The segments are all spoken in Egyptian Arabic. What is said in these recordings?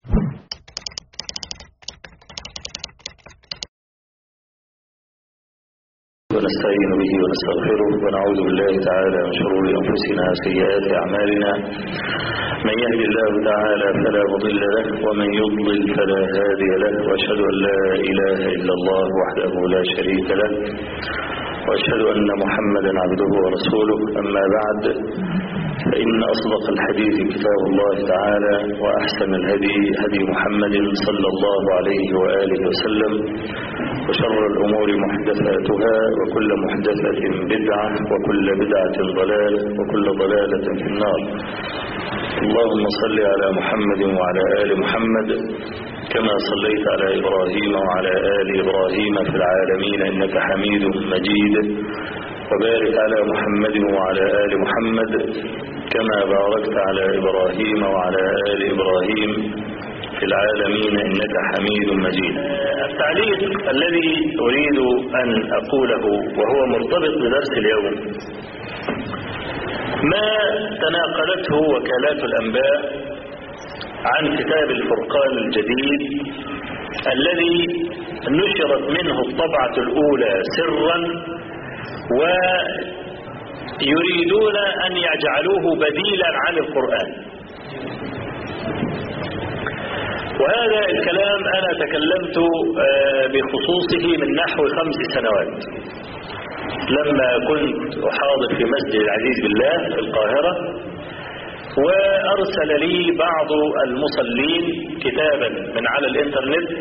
ونستعين به ونستغفره ونعوذ بالله تعالى من شرور أنفسنا وسيئات أعمالنا من يهد الله تعالى فلا مضل له ومن يضلل فلا هادي له وأشهد أن لا إله إلا الله وحده لا شريك له وأشهد أن محمدا عبده ورسوله أما بعد فإن أصدق الحديث كتاب الله تعالى وأحسن الهدي هدي محمد صلى الله عليه وآله وسلم وشر الأمور محدثاتها وكل محدثة بدعة وكل بدعة ضلالة وكل ضلالة في النار اللهم صل على محمد وعلى آل محمد كما صليت على إبراهيم وعلى آل إبراهيم في العالمين إنك حميد مجيد وبارك على محمد وعلى آل محمد كما باركت على إبراهيم وعلى آل إبراهيم في العالمين إنك حميد مجيد التعليق الذي أريد أن أقوله وهو مرتبط بدرس اليوم ما تناقلته وكالات الأنباء عن كتاب الفرقان الجديد الذي نشرت منه الطبعة الأولى سرا ويريدون أن يجعلوه بديلا عن القرآن وهذا الكلام أنا تكلمت بخصوصه من نحو خمس سنوات لما كنت أحاضر في مسجد العزيز بالله في القاهرة وأرسل لي بعض المصلين كتابا من على الإنترنت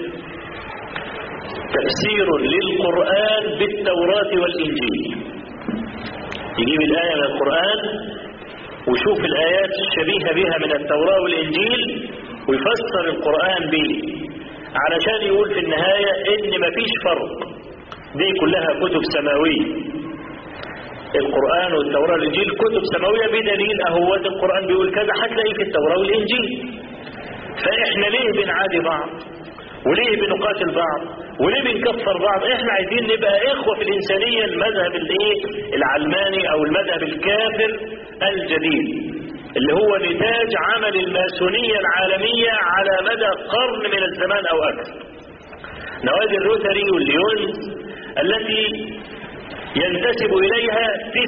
تفسير للقرآن بالتوراة والإنجيل يجيب الآية من القرآن ويشوف الآيات الشبيهة بها من التوراة والإنجيل ويفسر القرآن به علشان يقول في النهاية إن مفيش فرق دي كلها كتب سماوية القرآن والتوراة والإنجيل كتب سماوية بدليل أهوات القرآن بيقول كذا هتلاقيه في التوراة والإنجيل فإحنا ليه بنعادي بعض وليه بنقاتل بعض وليه بنكفر بعض احنا عايزين نبقى اخوة في الانسانية المذهب الايه العلماني او المذهب الكافر الجديد اللي هو نتاج عمل الماسونية العالمية على مدى قرن من الزمان او اكثر نوادي الروتري والليونز التي ينتسب إليها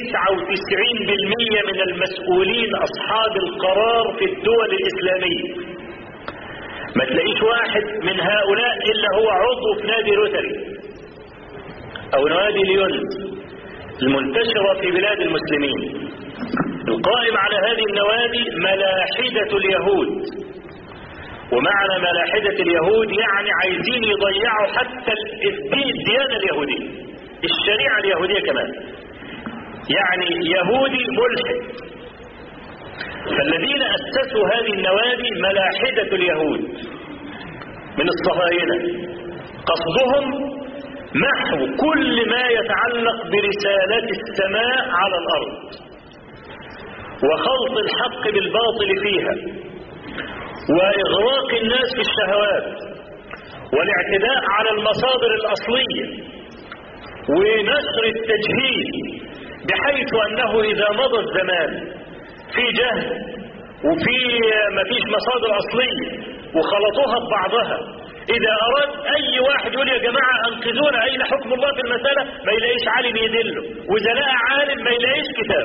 99% من المسؤولين أصحاب القرار في الدول الإسلامية ما تلاقيش واحد من هؤلاء إلا هو عضو في نادي روتري أو نوادي ليونز المنتشرة في بلاد المسلمين القائم على هذه النوادي ملاحدة اليهود ومعنى ملاحدة اليهود يعني عايزين يضيعوا حتى الدين الديانة اليهودية الشريعة اليهودية كمان يعني يهودي ملحد فالذين أسسوا هذه النوادي ملاحدة اليهود من الصهاينة قصدهم محو كل ما يتعلق برسالة السماء على الأرض وخلط الحق بالباطل فيها وإغراق الناس في الشهوات والاعتداء على المصادر الأصلية ونشر التجهيل بحيث أنه إذا مضى الزمان في جهل وفي مفيش مصادر أصلية وخلطوها ببعضها إذا أراد أي واحد يقول يا جماعة أنقذونا أين حكم الله في المسألة ما يلاقيش عالم يدله وإذا لقى عالم ما يلاقيش كتاب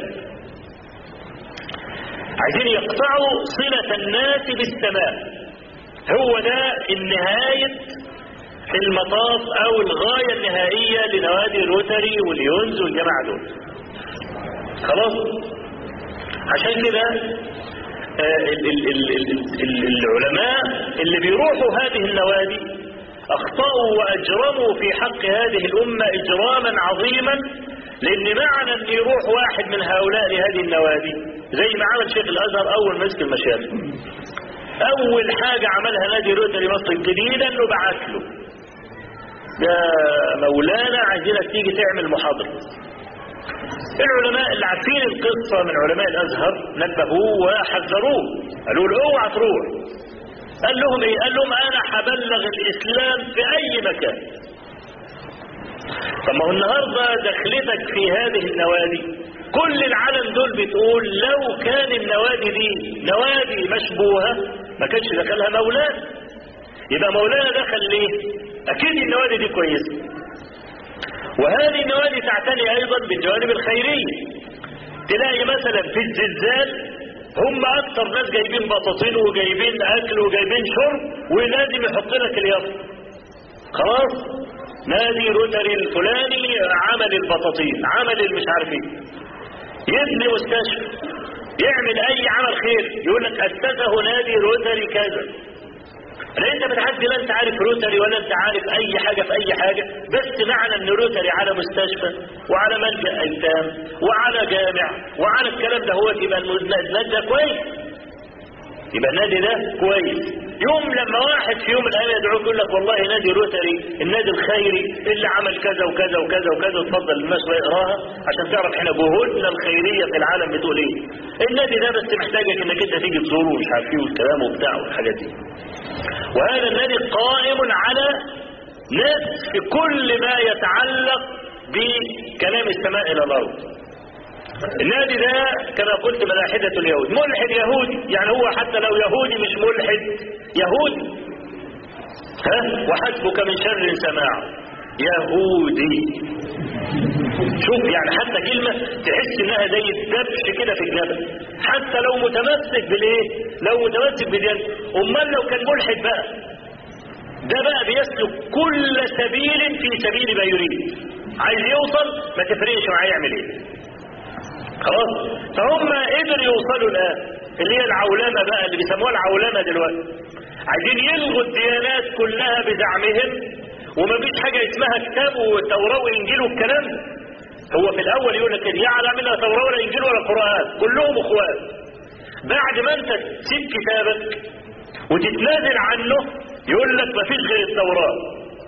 عايزين يقطعوا صلة الناس بالسماء هو ده النهاية المطاف أو الغاية النهائية لنوادي الروتري واليونز والجماعة دول خلاص عشان كده ال ال ال العلماء اللي بيروحوا هذه النوادي اخطأوا واجرموا في حق هذه الامة اجراما عظيما لان معنى ان يروح واحد من هؤلاء لهذه النوادي زي ما عمل شيخ الازهر اول مسك المشايخ اول حاجة عملها نادي روتري مصر الجديدة انه بعت له يا مولانا عايزينك تيجي تعمل محاضرة العلماء اللي عارفين القصة من علماء الأزهر نبهوه وحذروه قالوا له اوعى تروح قال لهم ايه قال لهم انا هبلغ الاسلام في اي مكان طب ما هو النهارده دخلتك في هذه النوادي كل العالم دول بتقول لو كان النوادي دي نوادي مشبوهة ما كانش دخلها مولانا يبقى مولانا دخل ليه اكيد النوادي دي كويسه وهذه النوادي تعتني ايضا بالجوانب الخيريه تلاقي مثلا في الزلزال هم اكثر ناس جايبين بطاطين وجايبين اكل وجايبين شرب ولازم يحط لك اليافطه خلاص نادي روتري الفلاني عمل البطاطين عمل المش عارف ايه يبني مستشفى يعمل اي عمل خير يقول لك اسسه نادي روتري كذا لا انت بتعدي لا انت عارف روتري ولا انت عارف اي حاجه في اي حاجه بس معنى ان روتري على مستشفى وعلى ملجا ايتام وعلى جامع وعلى الكلام ده هو يبقى النادي ده كويس يبقى النادي ده كويس يوم لما واحد في يوم من الايام يدعوك يقول لك والله نادي روتري النادي الخيري اللي عمل كذا وكذا وكذا وكذا وتفضل الناس ويقراها عشان تعرف احنا جهودنا الخيريه في العالم بتقول ايه النادي ده بس محتاجك انك انت تيجي تزوره ومش عارف ايه والكلام وبتاع والحاجات دي وهذا النادي قائم على نسف كل ما يتعلق بكلام السماء الى الارض النادي ده كما قلت ملاحدة اليهود ملحد يهودي يعني هو حتى لو يهودي مش ملحد يهودي ها وحسبك من شر سماع يهودي شوف يعني حتى كلمة تحس انها زي الدبش كده في الجبل حتى لو متمسك بالايه لو متمسك بدين امال لو كان ملحد بقى ده بقى بيسلك كل سبيل في سبيل ما يريد عايز يوصل ما تفرقش معاه يعمل ايه خلاص فهم قدر يوصلوا الان اللي هي العولمه بقى اللي بيسموها العولمه دلوقتي عايزين يلغوا الديانات كلها بزعمهم ومفيش حاجه اسمها كتاب وتوراه وانجيل والكلام ده هو في الاول يقول لك يعلم منها توراه ولا انجيل ولا قران كلهم اخوات بعد ما انت تسيب كتابك وتتنازل عنه يقول لك مفيش غير التوراه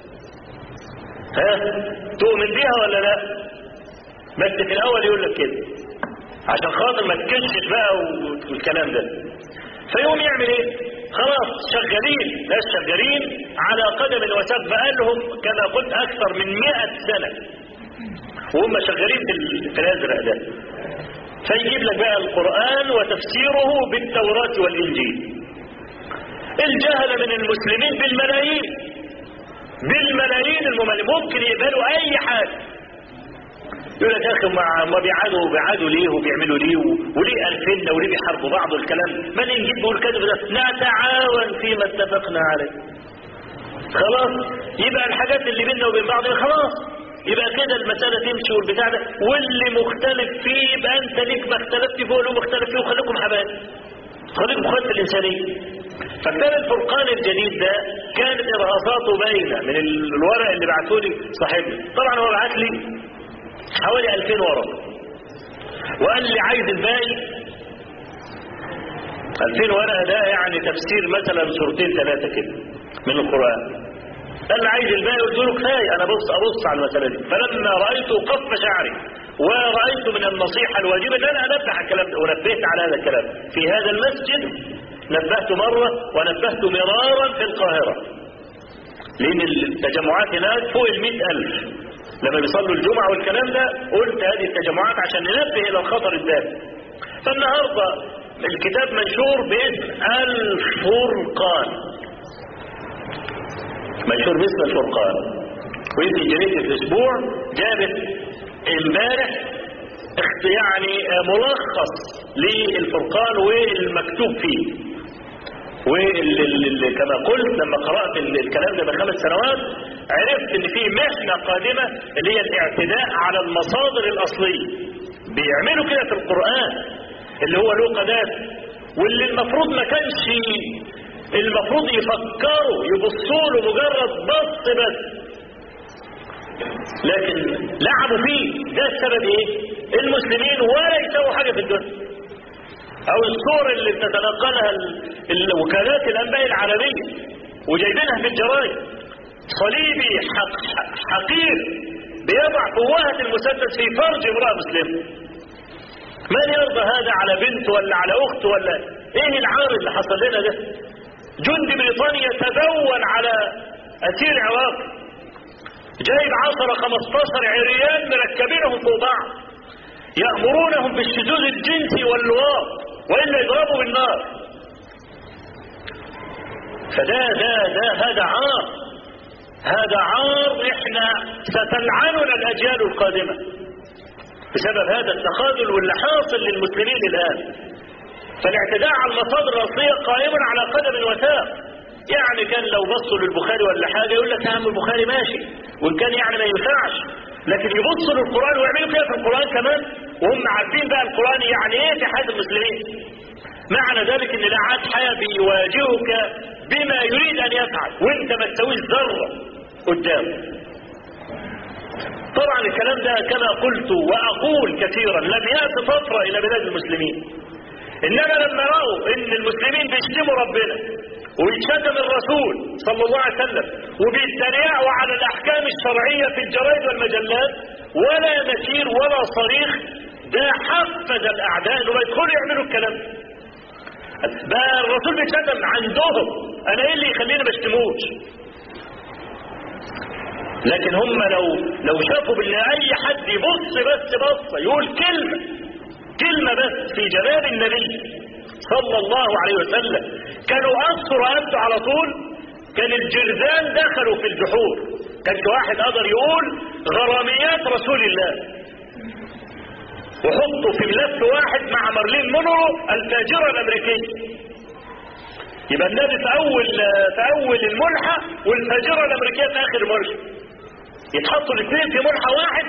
ها تؤمن بيها ولا لا بس في الاول يقول لك كده عشان خاطر ما تكشف بقى والكلام ده فيقوم يعمل ايه خلاص شغالين ناس شغالين على قدم وساق بقالهم كما قلت اكثر من مئة سنة وهم شغالين في, في الازرق ده فيجيب لك بقى القرآن وتفسيره بالتوراة والانجيل الجهل من المسلمين بالملايين بالملايين الممالين ممكن يقبلوا اي حاجة يقول لك يا اخي ما بيعادوا بيعادوا ليه وبيعملوا ليه وليه الفنا وليه بيحاربوا بعض والكلام ما نجيب بيقول كذا نتعاون فيما اتفقنا عليه خلاص يبقى الحاجات اللي بيننا وبين بعض خلاص يبقى كده المسألة تمشي والبتاع ده واللي مختلف فيه يبقى انت ليك ما اختلفت فيه وله مختلف فيه وخليكم حبايب خليكم اخوات في الانسانية فكان الفرقان الجديد ده كانت ارهاصاته باينة من الورق اللي بعته لي صاحبنا طبعا هو بعت لي حوالي 2000 ورقة وقال لي عايز الباقي 2000 ورقة ده يعني تفسير مثلا سورتين ثلاثة كده من القرآن قال لي عايز الباقي قلت له كفايه انا بص ابص على المسألة دي فلما رأيته قف شعري ورأيت من النصيحة الواجبة ان انا انبه على الكلام ده ونبهت على هذا الكلام في هذا المسجد نبهت مرة ونبهت مرارا في القاهرة لان التجمعات هناك فوق ال ألف لما بيصلوا الجمعة والكلام ده قلت هذه التجمعات عشان ننبه إلى الخطر الذاتي فالنهاردة الكتاب منشور باسم الفرقان منشور باسم الفرقان ويمكن جريدة الأسبوع جابت امبارح يعني ملخص للفرقان والمكتوب فيه وكما قلت لما قرأت الكلام ده من خمس سنوات عرفت ان في محنة قادمة اللي هي الاعتداء على المصادر الأصلية بيعملوا كده في القرآن اللي هو له قناة واللي المفروض ما كانش المفروض يفكروا يبصوا له مجرد بص بس لكن لعبوا فيه ده السبب ايه المسلمين ولا يسووا حاجة في الدنيا او الصور اللي بتتنقلها الوكالات الانباء العالمية وجايبينها في الجرايد صليبي حق حقير بيضع قوات المسدس في فرج امرأة مسلمة من يرضى هذا على بنت ولا على اخت ولا ايه العار اللي حصل لنا ده جندي بريطانيا تدون على اسير عراقي جايب 10 15 عريان مركبينهم فوق بعض يأمرونهم بالشذوذ الجنسي واللواط وإلا يضربوا بالنار فده ده ده هذا عار هذا عار احنا ستلعننا الاجيال القادمه بسبب هذا التخاذل واللي حاصل للمسلمين الان فالاعتداء على المصادر الاصليه قائم على قدم وساق يعني كان لو بصوا للبخاري ولا حاجه يقول لك يا عم البخاري ماشي وان كان يعني ما ينفعش لكن يبصوا للقران ويعملوا كده في القران كمان وهم عارفين بقى القران يعني ايه في حياه المسلمين معنى ذلك ان العاد حياه بيواجهك بما يريد ان يفعل وانت ما تسويش ذره قدامه طبعا الكلام ده كما قلت واقول كثيرا لم يات طفره الى بلاد المسلمين انما لما راوا ان المسلمين بيشتموا ربنا ويتشتم الرسول صلى الله عليه وسلم وبيتريقوا على الاحكام الشرعيه في الجرائد والمجلات ولا نكير ولا صريخ ده حفز الاعداء انهم يدخلوا يعملوا الكلام بقى الرسول بيتشتم عندهم انا ايه اللي يخليني ما اشتموش لكن هم لو لو شافوا بان اي حد يبص بس بصه يقول كلمه كلمه بس في جناب النبي صلى الله عليه وسلم كانوا قصوا رقبته على طول كان الجرذان دخلوا في الجحور كانش واحد قدر يقول غراميات رسول الله وحطوا في ملف واحد مع مارلين مونرو التاجرة الأمريكية يبقى النبي في أول في أول الملحة والفاجرة الأمريكية في آخر الملحة يتحطوا الاثنين في ملحة واحد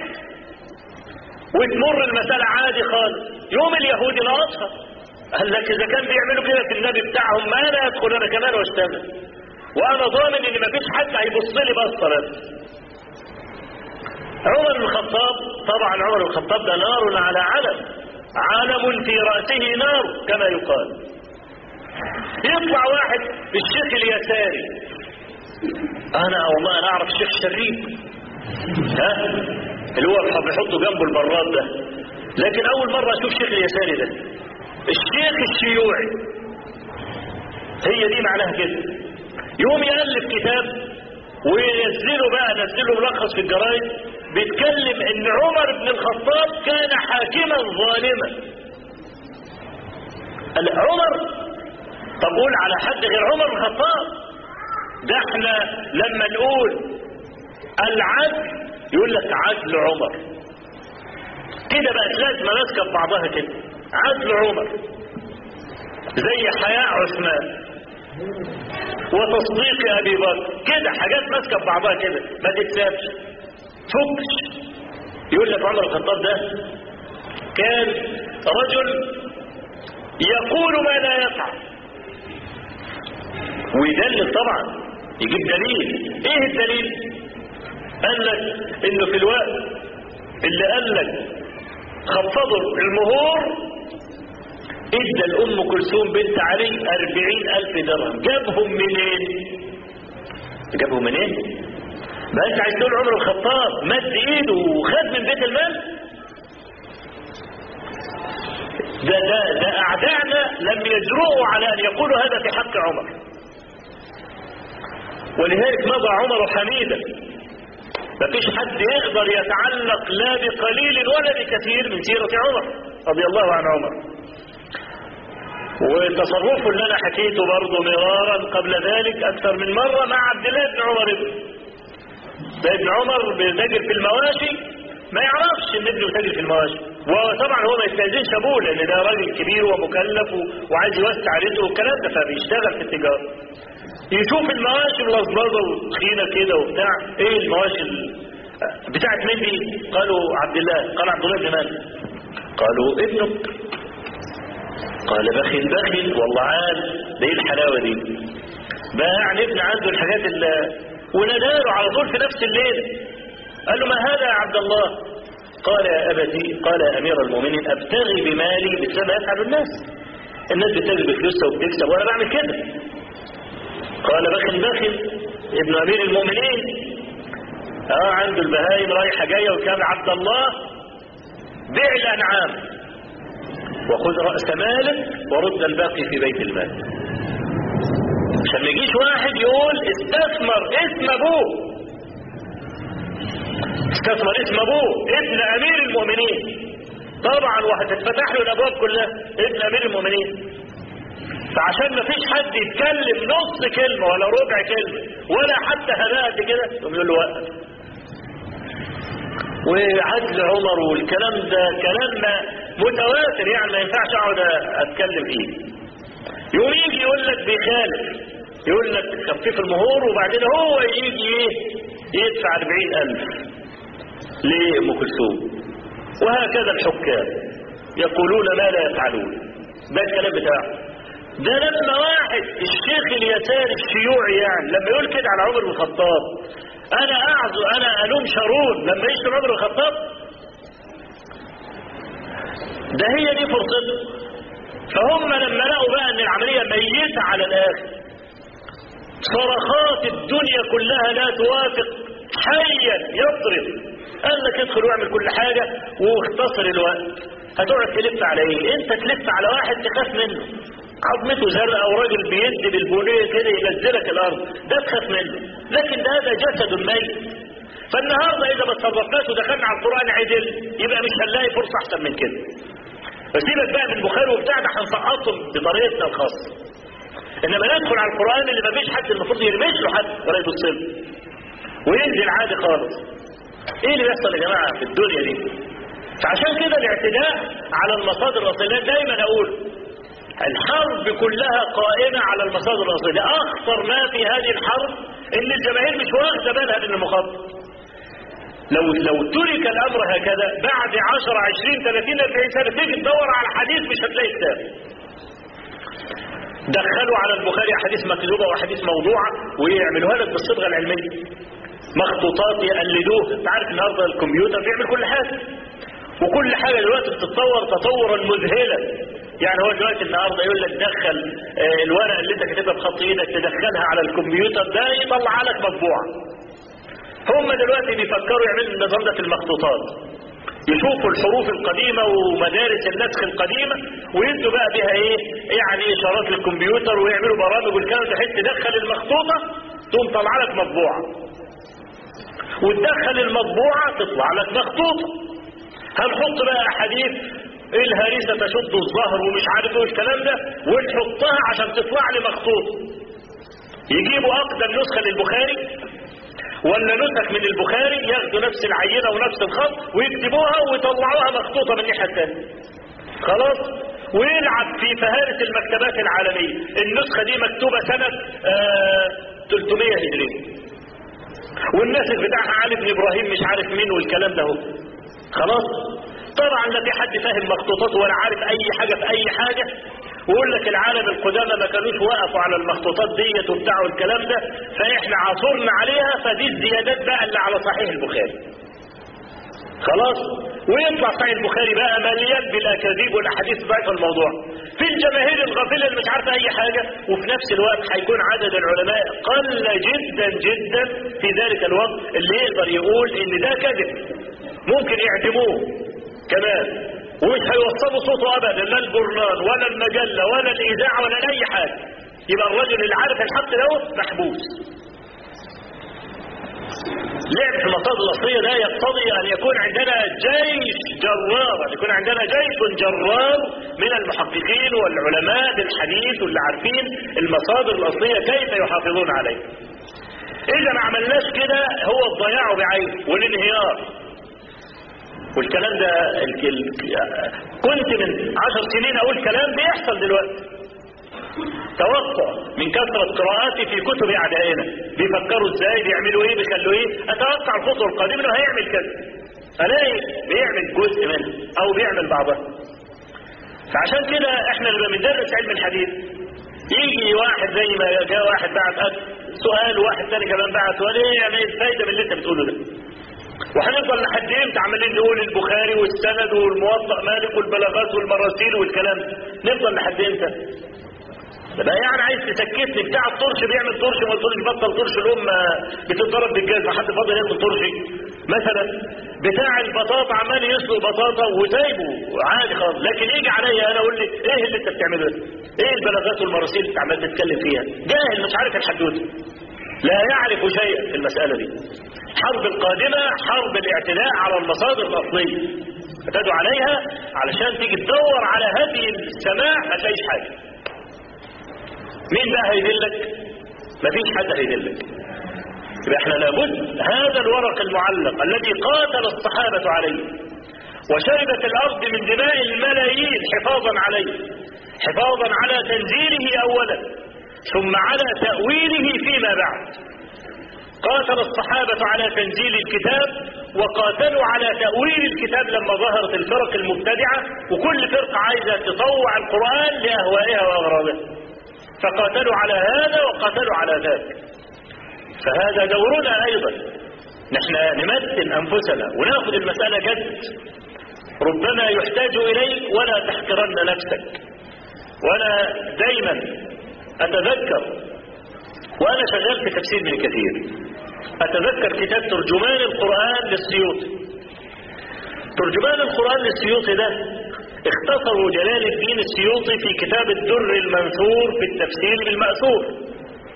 وتمر المسألة عادي خالص يوم اليهودي لقطها قال لك إذا كان بيعملوا كده في النبي بتاعهم ما أنا أدخل أنا كمان واشتغل وأنا ضامن إن مفيش حد هيبص لي بصة بس عمر بن الخطاب طبعا عمر بن الخطاب ده نار على علم علم في رأسه نار كما يقال يطلع واحد الشيخ اليساري انا والله انا اعرف الشيخ شريف ها اللي هو بيحطوا جنبه البراد ده لكن اول مرة اشوف الشيخ اليساري ده الشيخ الشيوعي هي دي معناها كده يوم يألف كتاب وينزله بقى نزله ملخص في الجرايد بيتكلم ان عمر بن الخطاب كان حاكما ظالما قال عمر طب قول على حد غير عمر بن الخطاب ده احنا لما نقول العدل يقول لك عدل عمر كده بقت لازمه ماسكه في بعضها كده عدل عمر زي حياء عثمان وتصديق ابي بكر كده حاجات ماسكه في بعضها كده ما تتسابش فكش يقول لك عمر الخطاب ده كان رجل يقول ما لا يفعل ويدلل طبعا يجيب دليل ايه الدليل قال لك انه في الوقت اللي قال لك خفضوا المهور ادى الام كلثوم بنت علي اربعين الف درهم جابهم منين جابهم منين ما انت عايز تقول عمر الخطاب مد ايده وخد من بيت المال ده ده ده اعدائنا لم يجرؤوا على ان يقولوا هذا في حق عمر ولذلك مضى عمر حميدا مفيش حد يقدر يتعلق لا بقليل ولا بكثير من سيرة عمر رضي الله عن عمر وتصرفه اللي انا حكيته برضه مرارا قبل ذلك اكثر من مرة مع عبد الله بن عمر ابن ده ابن عمر بيتاجر في المواشي ما يعرفش ان ابنه بيتاجر في المواشي وطبعا هو ما يستاذنش ابوه لان ده راجل كبير ومكلف وعايز يوسع رزقه والكلام ده فبيشتغل في التجاره يشوف المواشي ملظلظه وتخينه كده وبتاع ايه المواشي بتاعت مين دي قالوا عبد الله قال عبد الله بن مالك قالوا ابنك قال بخل بخل والله عال ده ايه الحلاوه دي بقى يعني ابن عنده الحاجات اللي وناداله على طول في نفس الليل قال له ما هذا يا عبد الله قال يا أبتي قال يا أمير المؤمنين أبتغي بمالي مثل ما يفعل الناس الناس بتجري بفلوسها وبتكسب وأنا بعمل كده قال بخل بخل ابن أمير المؤمنين اه عنده البهايم رايحة جاية وكان عبد الله بيع الأنعام وخذ رأس مالك ورد الباقي في بيت المال عشان ما يجيش واحد يقول استثمر اسم ابوه استثمر اسم ابوه ابن امير المؤمنين طبعا وهتتفتح له الابواب كلها ابن امير المؤمنين فعشان ما فيش حد يتكلم نص كلمة ولا ربع كلمة ولا حتى هباء كده يقوم يقول له وقف وعدل عمر والكلام ده كلام متواتر يعني ما ينفعش اقعد اتكلم فيه يقوم يجي يقول لك بيخالف يقول لك خفيف المهور وبعدين هو يجي ايه يدفع 40000 لأم كلثوم وهكذا الحكام يقولون ما لا يفعلون ده الكلام بتاعه ده لما واحد الشيخ اليساري الشيوعي يعني لما يقول كده على عمر بن الخطاب انا اعزو انا الوم شارون لما يشتم عمر بن الخطاب ده هي دي فرصته فهم لما لقوا بقى ان العمليه ميته على الاخر صرخات الدنيا كلها لا توافق حيا يضرب قال لك ادخل واعمل كل حاجه واختصر الوقت هتقعد تلف على ايه انت تلف على واحد تخاف منه عظمته زرقاء وراجل بيد بالبنيه كده ينزلك الارض ده تخاف منه لكن ده هذا جسد ميت فالنهارده اذا ما تصرفناش ودخلنا على القران عدل يبقى مش هنلاقي فرصه احسن من كده فسيبك بقى من البخاري وبتاع ده هنسقطهم بطريقتنا الخاصه انما ندخل على القران اللي ما فيش حد المفروض يرمش له حد ولا يبص له وينزل عادي خالص ايه اللي بيحصل يا جماعه في الدنيا دي فعشان كده الاعتداء على المصادر الاصليه دايما اقول الحرب كلها قائمة على المصادر الأصلية أخطر ما في هذه الحرب إن الجماهير مش واخدة بالها من المخطط لو لو ترك الأمر هكذا بعد 10 20 30 40 سنة تيجي تدور على حديث مش هتلاقي كتاب دخلوا على البخاري أحاديث مكذوبة وأحاديث موضوعة ويعملوها لك بالصبغة العلمية مخطوطات يقلدوه انت عارف النهارده الكمبيوتر بيعمل كل حاجة وكل حاجة دلوقتي بتتطور تطورا مذهلا يعني هو دلوقتي النهارده يقول لك دخل آه، الورقه اللي انت كاتبها بخط ايدك تدخلها على الكمبيوتر ده يطلع لك مطبوعه. هم دلوقتي بيفكروا يعملوا النظام ده في المخطوطات. يشوفوا الحروف القديمه ومدارس النسخ القديمه ويدوا بقى بها ايه؟ يعني اشارات للكمبيوتر ويعملوا برامج والكلام ده بحيث تدخل المخطوطه تقوم طالعه لك مطبوعه. وتدخل المطبوعه تطلع لك مخطوطه. هنحط بقى احاديث الهريسه تشد الظهر ومش عارف ايه الكلام ده ونحطها عشان تطلع لي مخطوط يجيبوا اقدم نسخه للبخاري ولا نسخ من البخاري ياخدوا نفس العينه ونفس الخط ويكتبوها ويطلعوها مخطوطه من الناحيه الثانيه خلاص ويلعب في فهارس المكتبات العالميه النسخه دي مكتوبه سنه آه 300 هجريه والناسخ بتاعها علي بن ابراهيم مش عارف مين والكلام ده هو خلاص طبعا لا في حد فاهم مخطوطات ولا عارف اي حاجه في اي حاجه ويقول لك العالم القدامى ما كانوش وقفوا على المخطوطات ديت وبتاع والكلام ده فاحنا عاصرنا عليها فدي الزيادات بقى اللي على صحيح البخاري خلاص ويطلع صحيح البخاري بقى مليان بالاكاذيب والاحاديث ضعيفه الموضوع في الجماهير الغافله اللي مش عارفه اي حاجه وفي نفس الوقت هيكون عدد العلماء قل جدا جدا في ذلك الوقت اللي يقدر يقول ان ده كذب ممكن يعدموه كمان ومش هيوصلوا صوته ابدا لا الجورنال ولا المجله ولا الاذاعه ولا اي حاجه يبقى الرجل اللي عارف الحق ده محبوس لعب في المصادر الاصليه ده يقتضي ان يكون عندنا جيش جرار ان يكون عندنا جيش جرار من المحققين والعلماء بالحديث واللي عارفين المصادر الاصليه كيف يحافظون عليها اذا ما عملناش كده هو الضياع بعينه والانهيار والكلام ده ال- ال- كنت من عشر سنين اقول كلام بيحصل دلوقتي توقع من كثرة قراءاتي في كتب أعدائنا بيفكروا ازاي بيعملوا ايه بيخلوا ايه اتوقع الخطوة القادمة انه هيعمل كذا الاقي بيعمل جزء منها او بيعمل بعضها فعشان كده احنا لما بندرس علم الحديث يجي واحد زي ما جاء واحد بعت سؤال وواحد ثاني كمان بعت سؤال ايه يعني ايه الفايده من اللي انت بتقوله ده وهنفضل لحد امتى عمالين نقول البخاري والسند والموطأ مالك والبلاغات والمراسيل والكلام ده نفضل لحد امتى ده يعني عايز تسكتني بتاع الطرش بيعمل طرش وما تقولش بطل طرش الامه بتتضرب بالجاز ما حد فاضل ياكل طرشي مثلا بتاع البطاطا عمال يسلق بطاطا وسايبه عادي خالص لكن يجي عليا انا اقول لي ايه اللي انت بتعمله ده؟ ايه البلاغات والمراسيل اللي انت عمال تتكلم فيها؟ جاهل مش عارف الحدوته لا يعرف شيئا في المساله دي الحرب القادمه حرب الاعتداء على المصادر الاصليه اعتدوا عليها علشان تيجي تدور على هذه السماع ما تلاقيش حاجه مين بقى هيدلك مفيش حد هيدلك يبقى احنا لابد هذا الورق المعلق الذي قاتل الصحابة عليه وشربت الأرض من دماء الملايين حفاظا عليه حفاظا على تنزيله أولا ثم على تأويله فيما بعد قاتل الصحابة على تنزيل الكتاب وقاتلوا على تأويل الكتاب لما ظهرت الفرق المبتدعة وكل فرقة عايزة تطوع القرآن لأهوائها وأغراضها فقاتلوا على هذا وقاتلوا على ذاك فهذا دورنا أيضا نحن نمتن أنفسنا وناخذ المسألة جد ربما يحتاج إليك ولا تحقرن نفسك وأنا دايما أتذكر وأنا شغال في تفسير من كثير أتذكر كتاب ترجمان القرآن للسيوطي ترجمان القرآن للسيوطي ده اختصروا جلال الدين السيوطي في كتاب الدر المنثور في التفسير بالمأثور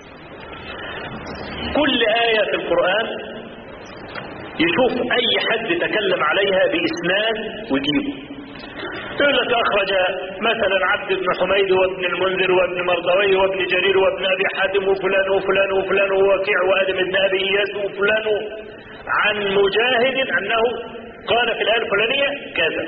كل آية في القرآن يشوف أي حد تكلم عليها بإسناد ويجيبه يقول لك أخرج مثلا عبد بن حميد وابن المنذر وابن مردوي وابن جرير وابن أبي حاتم وفلان وفلان وفلان ووكيع وآدم بن أبي إياس وفلان عن مجاهد أنه قال في الآية الفلانية كذا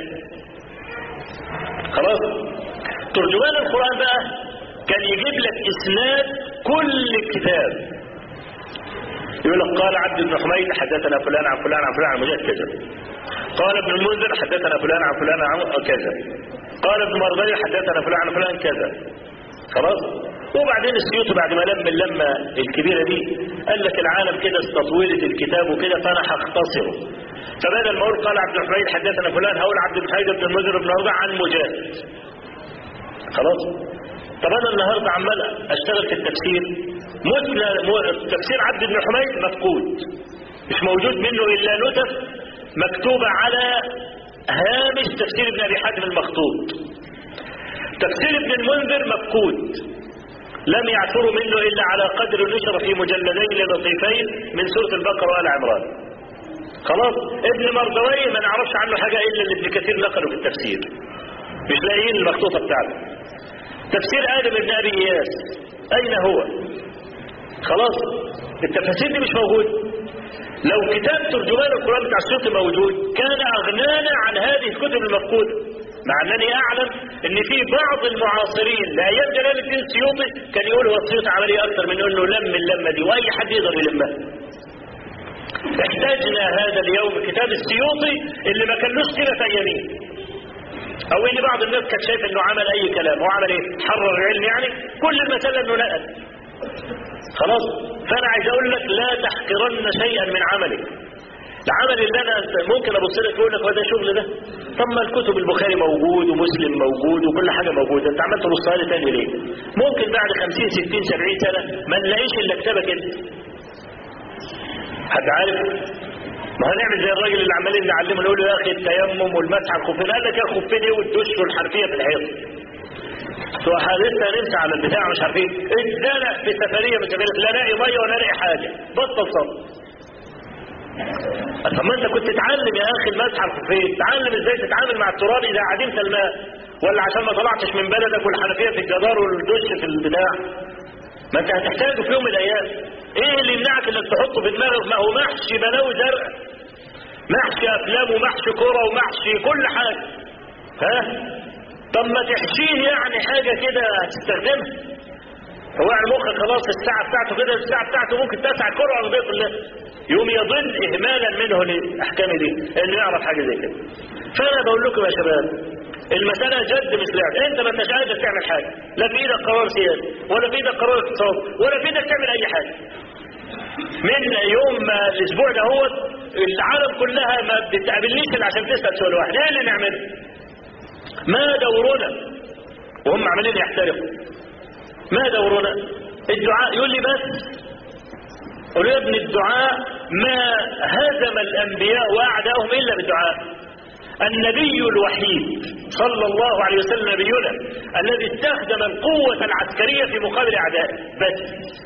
خلاص ترجمان القرآن بقى كان يجيب لك إسناد كل كتاب يقول لك قال عبد بن حميد حدثنا فلان عن فلان عن فلان عن مجاهد كذا قال ابن المنذر حدثنا فلان عن فلان عن كذا قال ابن مرضي حدثنا فلان عن فلان كذا خلاص وبعدين السيوطي بعد ما لم اللمة الكبيرة دي قال لك العالم كده استطولت الكتاب وكده فانا هختصره فبدل ما اقول قال عبد الحميد حدثنا فلان هقول عبد الحميد بن المنذر بن مرضي عن مجاهد خلاص طب انا النهارده عمال اشتغل في التفسير مثل تفسير عبد بن حميد مفقود مش موجود منه الا نتف مكتوبة على هامش تفسير ابن ابي حاتم المخطوط تفسير ابن المنذر مفقود لم يعثروا منه الا على قدر نشر في مجلدين لطيفين من سورة البقرة وآل عمران خلاص ابن مردوي ما نعرفش عنه حاجة الا اللي ابن كثير نقله في التفسير مش لاقيين المخطوطة بتاعته تفسير آدم بن أبي إياس أين هو خلاص التفاسير دي مش موجود لو كتاب ترجمان القرآن بتاع السيوطي موجود كان أغنانا عن هذه الكتب المفقودة مع أنني أعلم أن في بعض المعاصرين لأيام جلال الدين السيوطي كان يقول هو السيوطي عمل إيه أكثر من أنه لم اللمة دي وأي حد يقدر يلمها احتاجنا هذا اليوم كتاب السيوطي اللي ما كانلوش كده في أيامين او ان بعض الناس كانت شايف انه عمل اي كلام هو عمل ايه حرر العلم يعني كل المسألة انه نقل خلاص فانا عايز اقول لك لا تحقرن شيئا من عملك العمل اللي انا ممكن ابص لك اقول لك هو ده شغل ده طب ما الكتب البخاري موجود ومسلم موجود وكل حاجه موجوده انت عمال تبص لي تاني ليه ممكن بعد 50 60 70 سنه ما نلاقيش الا كتابك انت حد عارف ما هنعمل زي الراجل اللي عمالين نعلمه نقول له يا اخي التيمم والمسح على الخفين قال لك يا الخفين ايه والدش والحنفيه في الحيط لسه نمسح على البتاع مش عارفين اتزنق في سفريه من سفريه لا لاقي ميه ولا لاقي حاجه بطل صبر طب ما انت كنت تتعلم يا اخي المسح على الخفين تعلم ازاي تتعامل مع التراب اذا عدمت الماء ولا عشان ما طلعتش من بلدك والحنفيه في الجدار والدش في البتاع ما انت هتحتاجه في يوم من الايام ايه اللي يمنعك انك تحطه في دماغك ما هو محشي بلاوي زرع محشي افلام ومحشي كرة ومحشي كل حاجة ها طب ما تحشيه يعني حاجة كده هتستخدمها هو يعني مخك خلاص الساعة بتاعته كده الساعة بتاعته ممكن تسع كرة على كلها يوم يضل اهمالا منه للاحكام دي انه يعرف حاجة زي كده فانا بقول لكم يا شباب المسألة جد مش لعب انت ما انتش قادر تعمل حاجة لا في ايدك قرار سياسي ولا في ايدك قرار اقتصاد ولا في ايدك تعمل اي حاجة من يوم ما الاسبوع ده هو العالم كلها ما بتقابلنيش الا عشان تسال سؤال واحد ايه اللي نعمله ما دورنا وهم عمالين يحترقوا ما دورنا الدعاء يقول لي بس قول يا ابن الدعاء ما هزم الانبياء واعدائهم الا بالدعاء النبي الوحيد صلى الله عليه وسلم نبينا الذي استخدم القوة العسكرية في مقابل أعدائه بس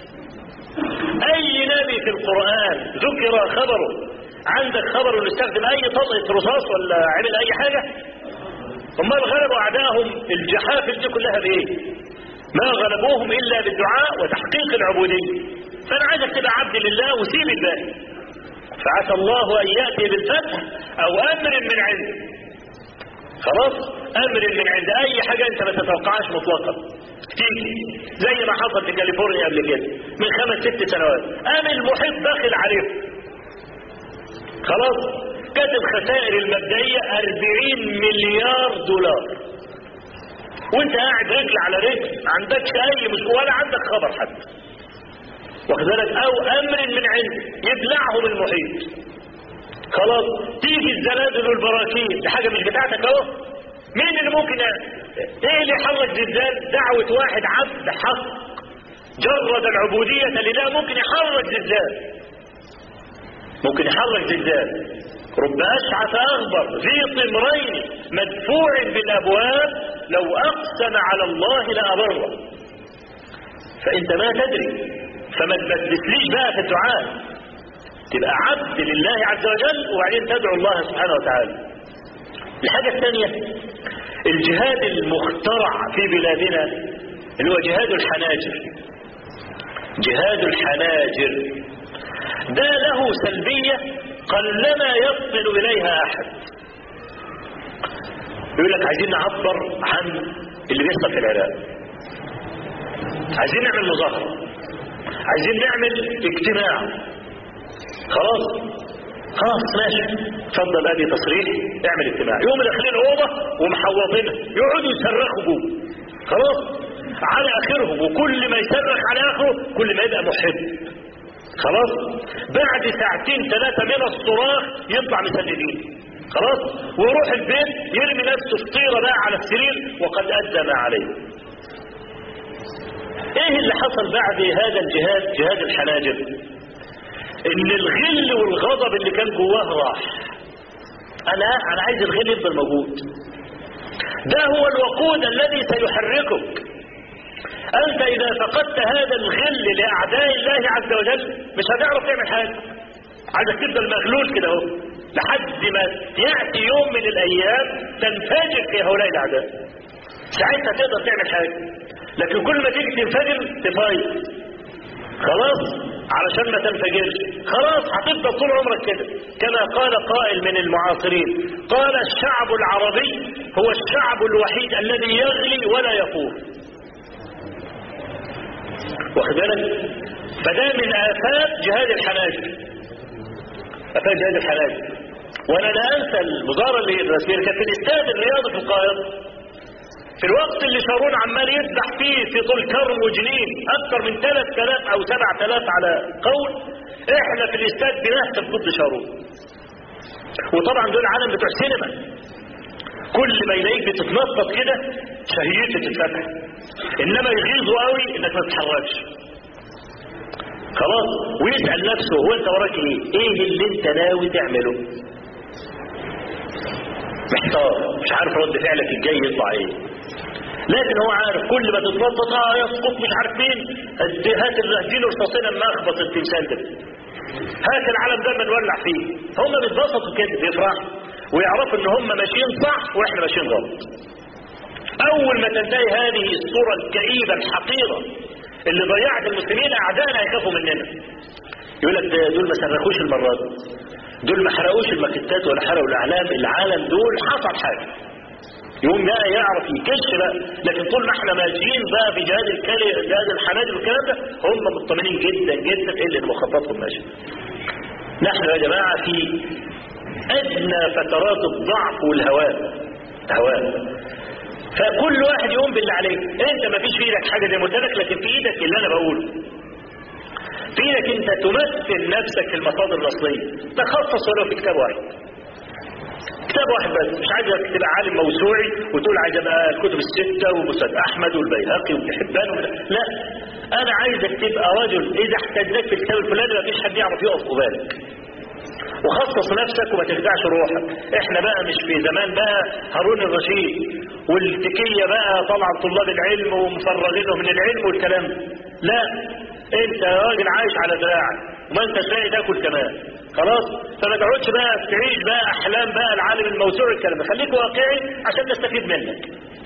أي نبي في القرآن ذكر خبره عندك خبر انه استخدم أي طلقة رصاص ولا عمل أي حاجة أمال غلبوا أعدائهم الجحافل دي كلها بإيه ما غلبوهم إلا بالدعاء وتحقيق العبودية فأنا عايزك تبقى عبد لله وسيب الباقي فعسى الله أن يأتي بالفتح أو أمر من عنده خلاص أمر من عند أي حاجة أنت ما تتوقعهاش مطلقا تيجي زي ما حصل في كاليفورنيا قبل كده من خمس ست سنوات قام المحيط داخل عليهم خلاص كانت الخسائر المبدئية 40 مليار دولار وانت قاعد رجل على رجل ما عندكش اي مشكله ولا عندك خبر حتى واخد بالك او امر من عنده يبلعهم المحيط خلاص تيجي الزلازل والبراكين دي حاجه مش بتاعتك اهو مين اللي ممكن ايه اللي يحرك زلزال دعوه واحد عبد حق جرد العبوديه لله ممكن يحرك زلزال ممكن يحرك زلزال رب أشعث أغبر ذي طمرين مدفوع بالأبواب لو أقسم على الله لأبره فأنت ما تدري فما تبدسليش بقى في الدعاء تبقى عبد لله عز وجل وبعدين تدعو الله سبحانه وتعالى الحاجة الثانية الجهاد المخترع في بلادنا اللي هو جهاد الحناجر جهاد الحناجر ده له سلبية قلما يصل إليها أحد يقول لك عايزين نعبر عن اللي بيحصل في العراق عايزين نعمل مظاهرة عايزين نعمل اجتماع خلاص خلاص ماشي اتفضل ادي تصريح اعمل اجتماع يوم داخلين الاوضه ومحوطينها يقعدوا يصرخوا جوه خلاص على اخرهم وكل ما يصرخ على اخره كل ما يبقى محب خلاص بعد ساعتين ثلاثة من الصراخ يطلع مسددين خلاص ويروح البيت يرمي نفسه في طيرة بقى على السرير وقد أدى ما عليه ايه اللي حصل بعد هذا الجهاد جهاد الحناجر ان الغل والغضب اللي كان جواه راح انا انا عايز الغل يفضل موجود ده هو الوقود الذي سيحركك أنت إذا فقدت هذا الغل لأعداء الله عز وجل مش هتعرف تعمل حاجة عايزك تفضل مغلول كده اهو لحد ما يأتي يوم من الأيام تنفجر في هؤلاء الأعداء ساعتها تقدر تعمل حاجة لكن كل ما تيجي تنفجر تفايض خلاص علشان ما تنفجرش خلاص هتفضل طول عمرك كده كما قال قائل من المعاصرين قال الشعب العربي هو الشعب الوحيد الذي يغلي ولا يفور واخد بالك فده من آفات جهاد الحناجر آفات جهاد الحناجر وانا لا انسى المظاهره اللي الرسميه اللي كانت في الاستاد الرياضي في القاهره في الوقت اللي شارون عمال يذبح فيه في طول كرم وجنين اكثر من 3000 او 7000 على قول احنا في الاستاد بنهتف ضد شارون وطبعا دول عالم بتوع سينما كل ما يلاقيك بتتنطط كده شهيته تتفتح انما يغيظوا قوي انك ما تتحركش خلاص ويسال نفسه هو انت وراك ايه ايه اللي انت ناوي تعمله محتار مش عارف رد فعلك الجاي يطلع ايه لكن هو عارف كل ما تتنطط اه يسقط مش عارف مين هات اديله رصاصين اما اخبط التمثال ده هات العالم ده ما نولع فيه هم بيتبسطوا كده بيفرحوا ويعرفوا ان هم ماشيين صح واحنا ماشيين غلط اول ما تنتهي هذه الصورة الكئيبة الحقيرة اللي ضيعت المسلمين اعدائنا يخافوا مننا يقول لك دول ما صرخوش المرة دي دول ما حرقوش الماكتات ولا حرقوا الاعلام العالم دول حصل حاجة يقوم بقى يعرف يكش بقى لكن طول ما احنا ماشيين بقى في جهاد الكلي جهاد الحناجر والكلام ده هم مطمئنين جدا جدا ايه اللي مخططهم ماشي نحن يا جماعة في ادنى فترات الضعف والهوان هوان فكل واحد يقوم باللي عليه انت ما فيش في ايدك حاجه زي ما قلت لك لكن في ايدك اللي انا بقوله في ايدك انت تمثل نفسك في المصادر الاصليه تخصص ولو في كتاب واحد كتاب واحد بس مش عايزك تبقى عالم موسوعي وتقول عايز ابقى الكتب السته ومسند احمد والبيهقي وابن حبان لا انا عايزك تبقى رجل اذا احتاجناك في الكتاب الفلاني ما فيش حد يعرف يقف قبالك وخصص نفسك وما تخدعش روحك احنا بقى مش في زمان بقى هارون الرشيد والتكية بقى طلع طلاب العلم ومفرغينهم من العلم والكلام لا انت راجل عايش على دراعك وما انت لاقي تاكل كمان خلاص فما تقعدش بقى تعيش بقى احلام بقى العالم الموسوعي الكلام خليك واقعي عشان نستفيد منك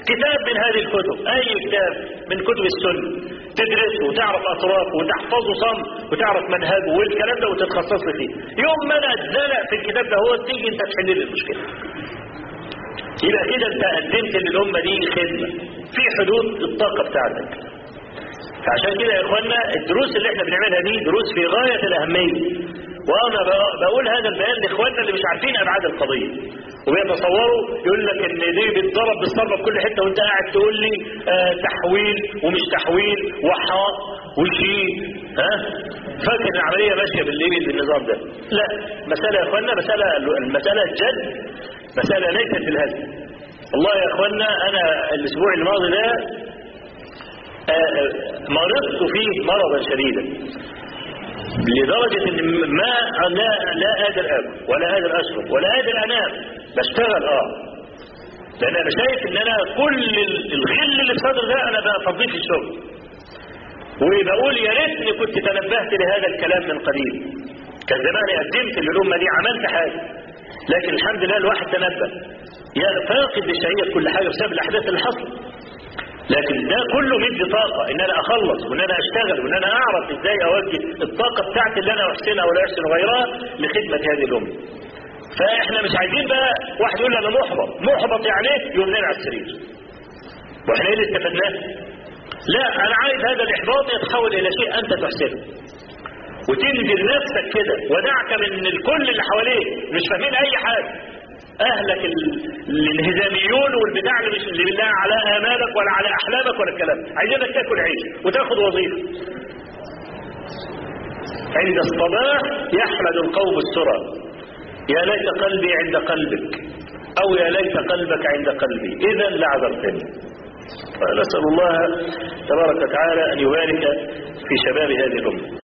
كتاب من هذه الكتب أي كتاب من كتب السنة تدرسه وتعرف أطرافه وتحفظه صم وتعرف منهجه والكلام ده وتتخصص فيه يوم ما أنا أتزنق في الكتاب ده هو تيجي أنت تحل لي المشكلة يبقى كده أنت قدمت للأمة دي خدمة في حدود الطاقة بتاعتك فعشان كده يا إخوانا الدروس اللي احنا بنعملها دي دروس في غاية الأهمية وأنا بقول هذا البيان لإخواننا اللي مش عارفين أبعاد القضية وبيتصوروا يقول لك ان دي بتضرب بالصرمه في كل حته وانت قاعد تقول لي آه تحويل ومش تحويل وحاء وشيء ها فاكر العمليه ماشيه بالايه بالنظام ده لا مساله يا اخوانا مساله المساله الجد مساله ليست بالهزل والله يا اخوانا انا الاسبوع الماضي ده آه مرضت فيه مرضا شديدا لدرجة ان ما لا لا قادر اكل ولا قادر اشرب ولا قادر انام بشتغل اه لان انا شايف ان انا كل الغل اللي في صدري ده انا بفضيه في الشغل وبقول يا ريتني كنت تنبهت لهذا الكلام من قديم كان زماني قدمت للامه دي عملت حاجه لكن الحمد لله الواحد تنبه يا فاقد للشهيه في كل حاجه بسبب الاحداث اللي حصلت لكن ده كله مدي طاقة ان انا اخلص وان انا اشتغل وان انا اعرف ازاي اوجه الطاقة بتاعتي اللي انا احسنها ولا احسن غيرها لخدمة هذه الامة فاحنا مش عايزين بقى واحد يقول انا محبط محبط يعني ايه يقوم نام على السرير واحنا ايه اللي استفدناه لا انا عايز هذا الاحباط يتحول الى شيء انت تحسنه وتنزل نفسك كده ودعك من الكل اللي حواليك مش فاهمين اي حاجه اهلك الانهزاميون والبتاع اللي مش اللي بالله على امالك ولا على احلامك ولا الكلام عايزينك تاكل عيش وتاخد وظيفه عند الصباح يحمد القوم السرى يا ليت قلبي عند قلبك او يا ليت قلبك عند قلبي اذا لعذرتني نسال الله تبارك وتعالى ان يبارك في شباب هذه الامه